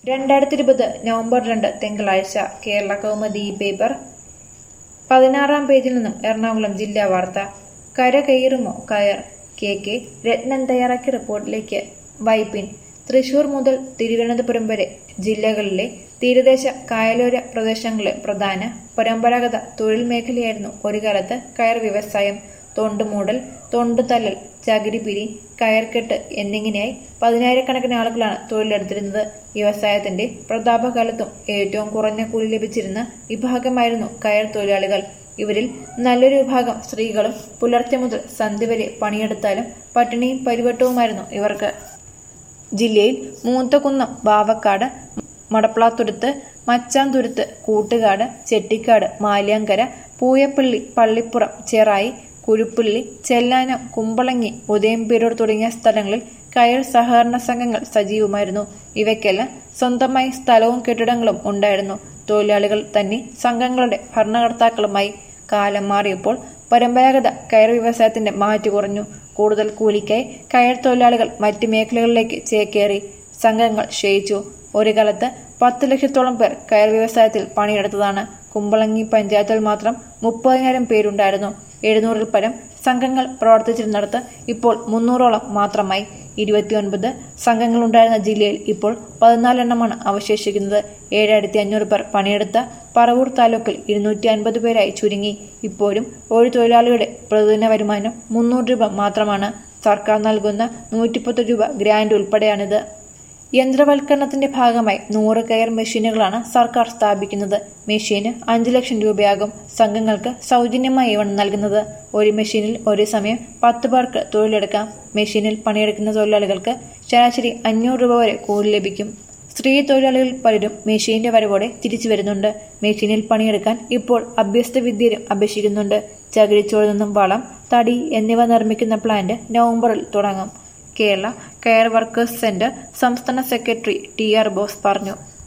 രണ്ടായിരത്തി ഇരുപത് നവംബർ രണ്ട് തിങ്കളാഴ്ച കേരള കൗമുദി പേപ്പർ പതിനാറാം പേജിൽ നിന്നും എറണാകുളം ജില്ലാ വാർത്ത കര കയറുമോ കയർ കെ കെ രത്നൻ തയ്യാറാക്കിയ റിപ്പോർട്ടിലേക്ക് വൈപ്പിൻ തൃശൂർ മുതൽ തിരുവനന്തപുരം വരെ ജില്ലകളിലെ തീരദേശ കായലോര പ്രദേശങ്ങളിലെ പ്രധാന പരമ്പരാഗത തൊഴിൽ മേഖലയായിരുന്നു ഒരു കാലത്ത് കയർ വ്യവസായം തൊണ്ടുമൂടൽ തൊണ്ടുതല്ലൽ ചകിരിപിരി കയർക്കെട്ട് എന്നിങ്ങനെയായി പതിനായിരക്കണക്കിന് ആളുകളാണ് തൊഴിലെടുത്തിരുന്നത് വ്യവസായത്തിന്റെ പ്രതാപകാലത്തും ഏറ്റവും കുറഞ്ഞ കൂലി ലഭിച്ചിരുന്ന വിഭാഗമായിരുന്നു കയർ തൊഴിലാളികൾ ഇവരിൽ നല്ലൊരു വിഭാഗം സ്ത്രീകളും പുലർച്ചെ മുതൽ സന്ധ്യ വരെ പണിയെടുത്താലും പട്ടിണിയും പരിവട്ടവുമായിരുന്നു ഇവർക്ക് ജില്ലയിൽ മൂത്തകുന്നം ബാവക്കാട് മടപ്ലാത്തുരുത്ത് മച്ചാന്തുരുത്ത് കൂട്ടുകാട് ചെട്ടിക്കാട് മാലിയാങ്കര പൂയപ്പള്ളി പള്ളിപ്പുറം ചെറായി കുരുപ്പള്ളി ചെല്ലാനം കുമ്പളങ്ങി ഉദയംപേരൂർ തുടങ്ങിയ സ്ഥലങ്ങളിൽ കയർ സഹകരണ സംഘങ്ങൾ സജീവമായിരുന്നു ഇവയ്ക്കെല്ലാം സ്വന്തമായി സ്ഥലവും കെട്ടിടങ്ങളും ഉണ്ടായിരുന്നു തൊഴിലാളികൾ തന്നെ സംഘങ്ങളുടെ ഭരണകർത്താക്കളുമായി കാലം മാറിയപ്പോൾ പരമ്പരാഗത കയർ വ്യവസായത്തിന്റെ മാറ്റു കുറഞ്ഞു കൂടുതൽ കൂലിക്കായി കയർ തൊഴിലാളികൾ മറ്റ് മേഖലകളിലേക്ക് ചേക്കേറി സംഘങ്ങൾ ക്ഷയിച്ചു ഒരു കാലത്ത് പത്ത് ലക്ഷത്തോളം പേർ കയർ വ്യവസായത്തിൽ പണിയെടുത്തതാണ് കുമ്പളങ്ങി പഞ്ചായത്തിൽ മാത്രം മുപ്പതിനായിരം പേരുണ്ടായിരുന്നു എഴുന്നൂറിൽ പരം സംഘങ്ങൾ പ്രവർത്തിച്ചിരുന്നിടത്ത് ഇപ്പോൾ മുന്നൂറോളം മാത്രമായി ഇരുപത്തിയൊൻപത് സംഘങ്ങളുണ്ടായിരുന്ന ജില്ലയിൽ ഇപ്പോൾ പതിനാലെണ്ണമാണ് അവശേഷിക്കുന്നത് ഏഴായിരത്തി അഞ്ഞൂറ് പേർ പണിയെടുത്ത പറവൂർ താലൂക്കിൽ ഇരുന്നൂറ്റി അൻപത് പേരായി ചുരുങ്ങി ഇപ്പോഴും ഒരു തൊഴിലാളിയുടെ പ്രതിദിന വരുമാനം മുന്നൂറ് രൂപ മാത്രമാണ് സർക്കാർ നൽകുന്ന നൂറ്റിപ്പത്ത് രൂപ ഗ്രാന്റ് ഉൾപ്പെടെയാണിത് യന്ത്രവൽക്കരണത്തിന്റെ ഭാഗമായി നൂറ് കയർ മെഷീനുകളാണ് സർക്കാർ സ്ഥാപിക്കുന്നത് മെഷീന് അഞ്ചു ലക്ഷം രൂപയാകും സംഘങ്ങൾക്ക് സൗജന്യമായി ഇവണ് നൽകുന്നത് ഒരു മെഷീനിൽ ഒരേ സമയം പത്ത് പേർക്ക് തൊഴിലെടുക്കാം മെഷീനിൽ പണിയെടുക്കുന്ന തൊഴിലാളികൾക്ക് ശരാശരി അഞ്ഞൂറ് രൂപ വരെ കൂലി ലഭിക്കും സ്ത്രീ തൊഴിലാളികൾ പലരും മെഷീന്റെ വരവോടെ തിരിച്ചു വരുന്നുണ്ട് മെഷീനിൽ പണിയെടുക്കാൻ ഇപ്പോൾ അഭ്യസ്ത വിദ്യരും അപേക്ഷിക്കുന്നുണ്ട് ചകിരിച്ചോറിൽ നിന്നും വളം തടി എന്നിവ നിർമ്മിക്കുന്ന പ്ലാന്റ് നവംബറിൽ തുടങ്ങും കേരള കെയർ വർക്കേഴ്സ് സെന്റർ സംസ്ഥാന സെക്രട്ടറി ടി ആർ ബോസ് പറഞ്ഞു